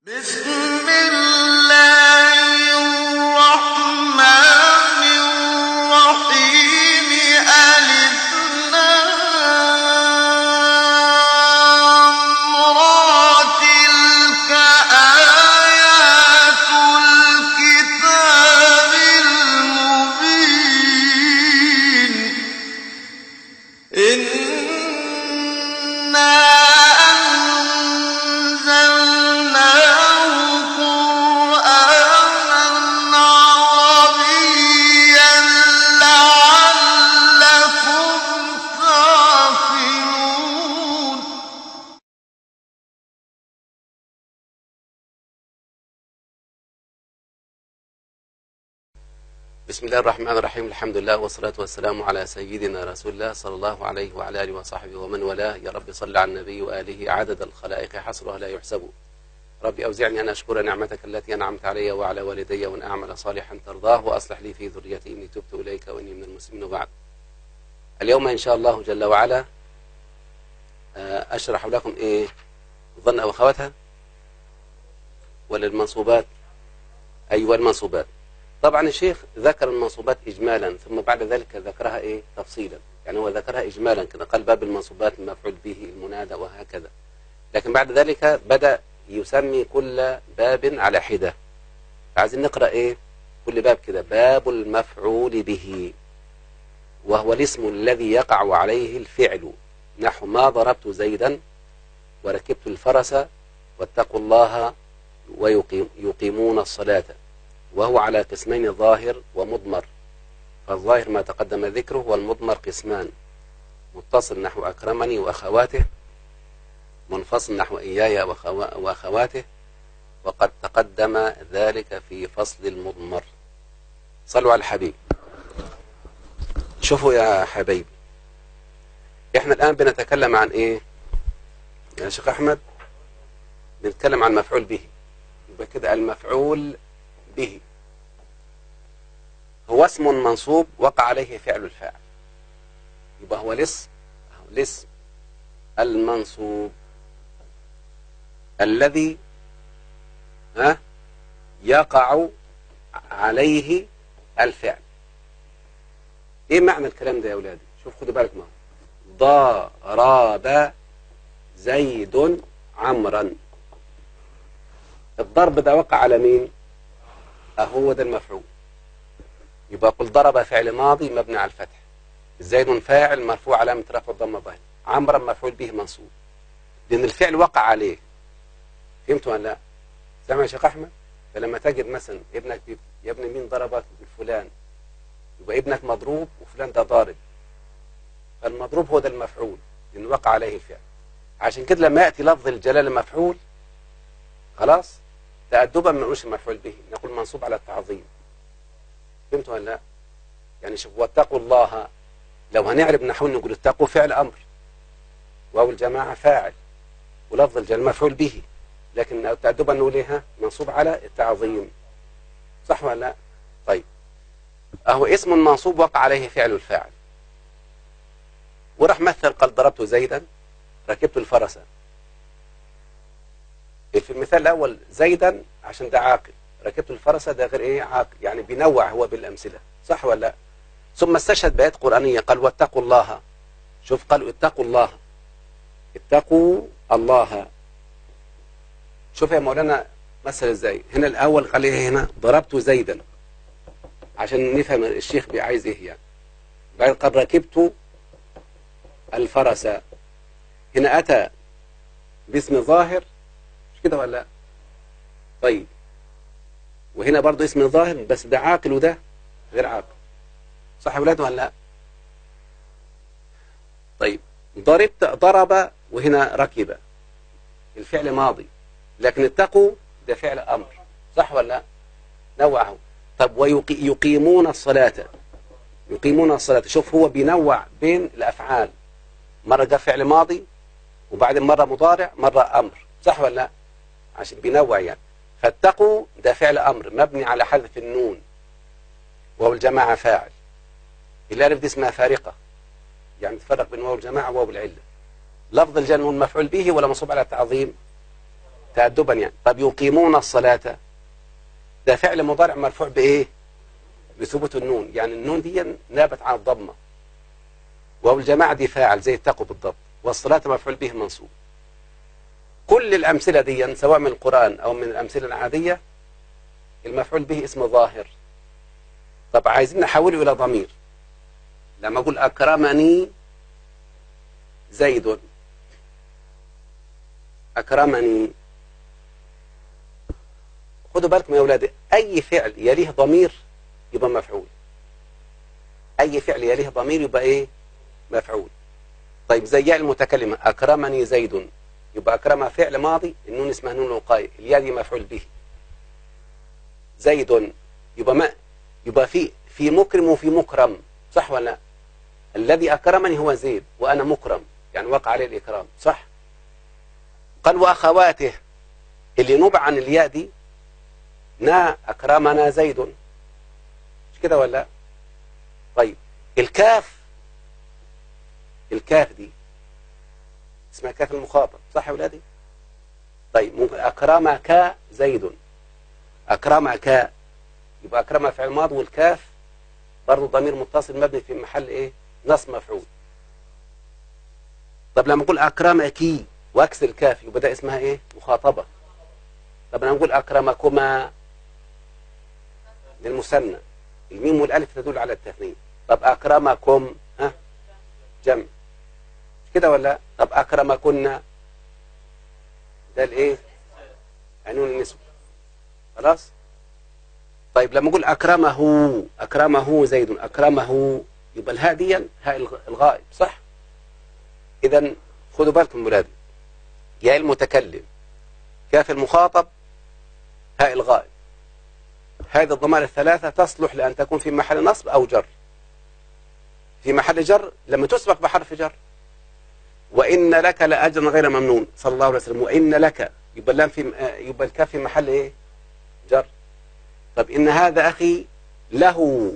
بسم الله الرحمن الرحيم ألف لام را تلك آيات الكتاب المبين إنا أنزلناه قرآنا عربيا لعلكم تعقلون بسم الله الرحمن الرحيم الحمد لله والصلاة والسلام على سيدنا رسول الله صلى الله عليه وعلى آله وصحبه ومن والاه يا رب صل على النبي وآله عدد الخلائق حصرها لا يحسب ربي أوزعني أن أشكر نعمتك التي أنعمت علي وعلى والدي وأن أعمل صالحا ترضاه وأصلح لي في ذريتي إني تبت إليك وإني من المسلمين وبعد اليوم إن شاء الله جل وعلا آه، أشرح لكم إيه ظن أو أخواتها ولا المنصوبات أيوة المنصوبات طبعا الشيخ ذكر المنصوبات إجمالا ثم بعد ذلك ذكرها إيه تفصيلا يعني هو ذكرها إجمالا كده قال باب المنصوبات المفعول به المنادى وهكذا لكن بعد ذلك بدأ يسمي كل باب على حدة عايزين نقرأ إيه كل باب كده باب المفعول به وهو الاسم الذي يقع عليه الفعل نحو ما ضربت زيدا وركبت الفرس واتقوا الله ويقيمون الصلاة وهو على قسمين ظاهر ومضمر فالظاهر ما تقدم ذكره والمضمر قسمان متصل نحو أكرمني وأخواته منفصل نحو إياي وأخوا- وأخواته وقد تقدم ذلك في فصل المضمر صلوا على الحبيب شوفوا يا حبيبي احنا الآن بنتكلم عن ايه يا شيخ أحمد بنتكلم عن مفعول به يبقى كده المفعول به هو اسم منصوب وقع عليه فعل الفاعل يبقى هو الاسم هو الاسم المنصوب الذي ها يقع عليه الفعل ايه معنى الكلام ده يا اولادي شوف خدوا بالك معه ضرب زيد عمرا الضرب ده وقع على مين أهو ده المفعول يبقى قل ضرب فعل ماضي مبني على الفتح زيد فاعل مرفوع علامة رفع الضمة ظاهر عمرا مفعول به منصوب لأن الفعل وقع عليه فهمتوا ولا لا؟ سامع يا شيخ أحمد؟ فلما تجد مثلا ابنك بيب... يا ابن مين ضربك فلان يبقى ابنك مضروب وفلان ده ضارب فالمضروب هو ده المفعول لأن وقع عليه الفعل عشان كده لما يأتي لفظ الجلالة مفعول خلاص تأدبا ما نقولش مفعول به نقول منصوب على التعظيم فهمتوا ولا لا يعني شوف واتقوا الله لو هنعرف نحو نقول اتقوا فعل أمر واو الجماعة فاعل ولفظ الجل مفعول به لكن تأدبا نقول ايه ها؟ منصوب على التعظيم صح ولا لا طيب أهو اسم منصوب وقع عليه فعل الفاعل وراح مثل قال ضربت زيدا ركبت الفرس في المثال الأول زيدا عشان ده عاقل ركبت الفرس ده غير ايه عاقل يعني بينوع هو بالأمثلة صح ولا لا ثم استشهد بآيات قرآنية قال واتقوا الله شوف قالوا اتقوا الله اتقوا الله شوف يا مولانا مثل ازاي هنا الأول قال ايه هنا ضربت زيدا عشان نفهم الشيخ عايز ايه يعني بعد قال ركبت الفرس هنا أتى باسم ظاهر مش كده ولا لا طيب وهنا برضو اسم ظاهر بس ده عاقل وده غير عاقل صح يا ولاد ولا لا طيب ضربت ضرب وهنا ركب الفعل ماضي لكن اتقوا ده فعل امر صح ولا لا نوعه طب ويقيمون الصلاة يقيمون الصلاة شوف هو بينوع بين الافعال مرة جاء فعل ماضي وبعدين مرة مضارع مرة امر صح ولا لا عشان بينوع يعني فاتقوا ده فعل امر مبني على حذف النون وهو الجماعة فاعل الالف دي اسمها فارقة يعني تفرق بين واو الجماعة وواو العلة لفظ الجنة مفعول به ولا منصوب على التعظيم تأدبا يعني طب يقيمون الصلاة ده فعل مضارع مرفوع بإيه بثبوت النون يعني النون دي نابت عن الضمة وهو الجماعة دي فاعل زي اتقوا بالضبط والصلاة مفعول به منصوب كل الأمثلة دي سواء من القرآن أو من الأمثلة العادية المفعول به اسم ظاهر طب عايزين نحوله إلى ضمير لما أقول أكرمني زيد أكرمني خدوا بالكم يا أولاد أي فعل يليه ضمير يبقى مفعول أي فعل يليه ضمير يبقى إيه مفعول طيب زي ياء المتكلمة أكرمني زيد يبقى أكرم فعل ماضي النون اسمها نون الوقاية الياء دي مفعول به زيد يبقى ما يبقى في في مكرم وفي مكرم صح ولا لا الذي أكرمني هو زيد وأنا مكرم يعني وقع عليه الإكرام صح قال وأخواته اللي نبع عن الياء دي نا أكرمنا زيد مش كده ولا لا؟ طيب الكاف الكاف دي اسمها كاف المخاطب صح يا ولادي طيب ممكن أكرمك زيد أكرمك يبقى أكرم فعل ماضي والكاف برضه ضمير متصل مبني في محل إيه نصب مفعول طب لما نقول أكرمك وأكسر الكاف يبقى ده اسمها إيه مخاطبة طب لما نقول أكرمكما للمثنى الميم والألف تدل على التثنية طب أكرمكم ها جمع مش كده ولا طب أكرمكن ده الإيه عنون النسوة خلاص طيب لما أقول أكرمه أكرمه زيد أكرمه يبقى الهاء دي هاء الغائب صح إذا خدوا بالكم ولادي ياء المتكلم كاف المخاطب هاء الغائب هذه الضمائر الثلاثة تصلح لأن تكون في محل نصب أو جر في محل جر لما تسبق بحرف جر وإن لك لأجرا غير ممنون صلى الله عليه وسلم وإن لك يبقى اللام في يبقى الكاف في محل إيه جر طب إن هذا أخي له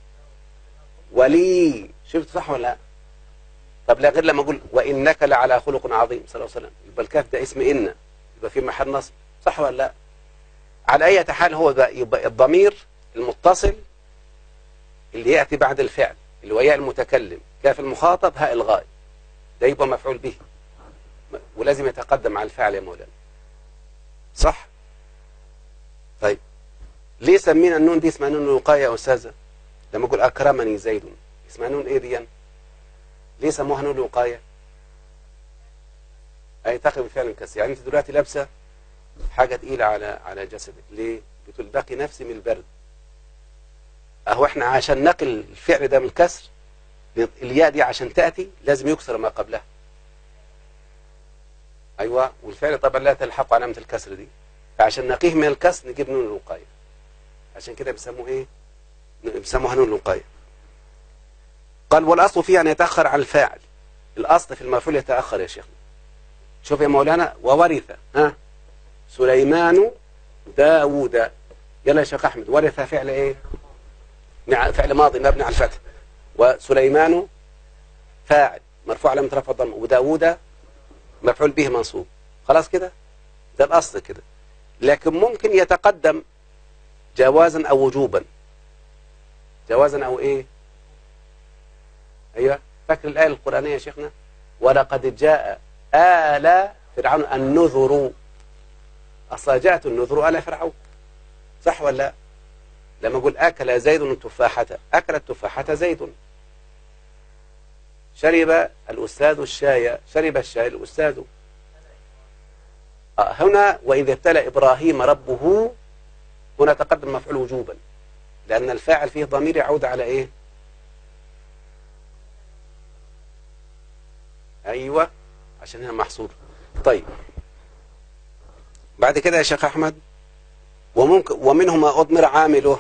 ولي شفت صح ولا لا طب لا غير لما أقول وإنك لعلى خلق عظيم صلى الله عليه وسلم يبقى الكاف ده اسم إن يبقى في محل نصب صح ولا لا على أي حال هو ده يبقى الضمير المتصل اللي يأتي بعد الفعل اللي هو ياء المتكلم كاف المخاطب هاء الغائب ده يبقى مفعول به ولازم يتقدم على الفعل يا مولانا صح طيب ليه سمينا النون دي اسمها نون الوقاية يا أستاذة لما أقول أكرمني زيد اسمها نون إيه دي ليه سموها نون الوقاية أي تاخذ بفعل كسر يعني أنت دلوقتي لابسة حاجة تقيلة على على جسدك ليه بتقول باقي نفسي من البرد أهو إحنا عشان نقل الفعل ده من الكسر الياء دي عشان تأتي لازم يكسر ما قبلها أيوة والفعل طبعا لا تلحق علامة الكسر دي فعشان نقيه من الكسر نجيب نون الوقاية عشان كده بيسموه إيه بيسموها نون الوقاية قال والأصل فيه أن يتأخر عن الفاعل الأصل في المفعول يتأخر يا شيخنا شوف يا مولانا وورث ها سليمان داوود يلا يا شيخ أحمد ورث فعل إيه فعل ماضي مبني على الفتح وسليمان فاعل مرفوع على رفع الضم وداوود مفعول به منصوب خلاص كده ده الأصل كده لكن ممكن يتقدم جوازا أو وجوبا جوازا أو إيه أيوة فاكر الآية القرآنية يا شيخنا ولقد جاء آل فرعون النذر أصلا جاءت النذر آل فرعون صح ولا لا لما أقول أكل زيد التفاحة أكل التفاحة زيد شرب الأستاذ الشاي شرب الشاي الأستاذ هنا وإذا ابتلى إبراهيم ربه هنا تقدم مفعول وجوبا لأن الفاعل فيه ضمير يعود على إيه أيوة عشان هنا محصور طيب بعد كده يا شيخ أحمد وممكن ومنه ما أضمر عامله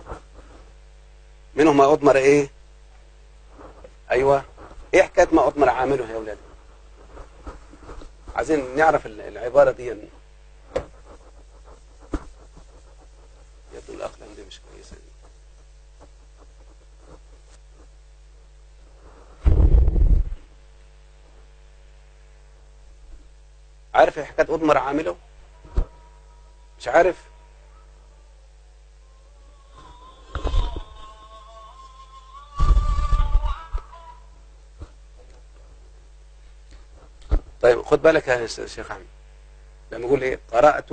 منه ما أضمر إيه أيوة إيه حكاية ما أضمر عامله يا أولاد عايزين نعرف العبارة دي يبدو الأقلام دي مش كويسة عارف حكاية أضمر عامله مش عارف طيب خد بالك يا شيخ احمد لما يقول ايه قرات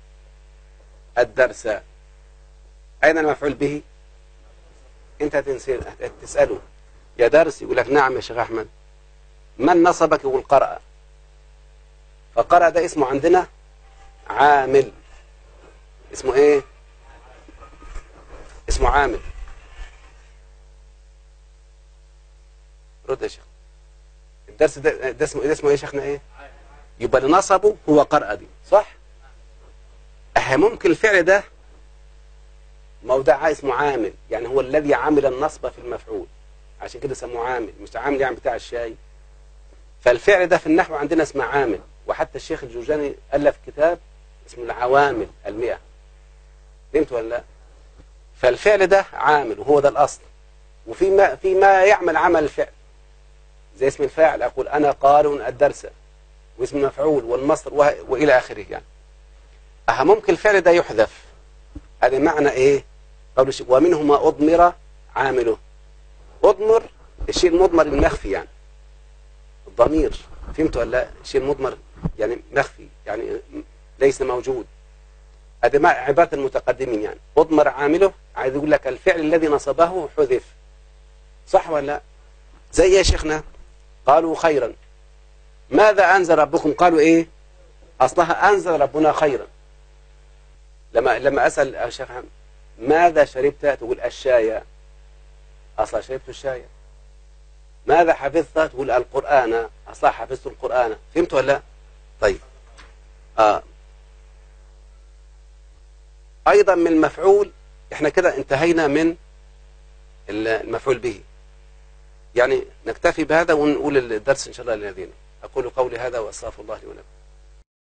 الدرس اين المفعول به انت هتنسي- تساله يا درس يقول لك نعم يا شيخ احمد من نصبك يقول قرأ فقرأ ده اسمه عندنا عامل اسمه ايه اسمه عامل رد يا شيخ الدرس ده, ده اسمه ده اسمه ايه يا شيخنا ايه يبقى اللي نصبه هو قرأ دي صح اه ممكن الفعل ده موضع اسمه عامل يعني هو الذي عمل النصب في المفعول عشان كده سموه عامل مش عامل يعني بتاع الشاي فالفعل ده في النحو عندنا اسمه عامل وحتى الشيخ الجوجاني ألف كتاب اسمه العوامل المئة فهمت ولا لا فالفعل ده عامل وهو ده الأصل وفي ما, في ما يعمل عمل الفعل زي اسم الفاعل أقول أنا قارئ الدرس واسم المفعول والمصدر وه- وإلى آخره يعني أها ممكن الفعل ده يحذف هذا معنى إيه قول الشيخ ومنه ما أضمر عامله أضمر الشيء المضمر المخفي يعني الضمير فهمت ولا لا الشيء المضمر يعني مخفي يعني ليس موجود هذا ما عبارة المتقدمين يعني أضمر عامله عايز يقول لك الفعل الذي نصبه حذف صح ولا لا زي يا شيخنا قالوا خيرا ماذا أنزل ربكم قالوا إيه أصلها أنزل ربنا خيرا لما لما أسأل يا شيخ محمد، ماذا شربت تقول الشاي أصلا شربت الشاي ماذا حفظت تقول القرآن أصلا حفظت القرآن فهمت ولا لا طيب آه. أيضا من المفعول احنا كده انتهينا من المفعول به يعني نكتفي بهذا ونقول الدرس إن شاء الله للذين أقول قولي هذا وأستغفر الله لي ولكم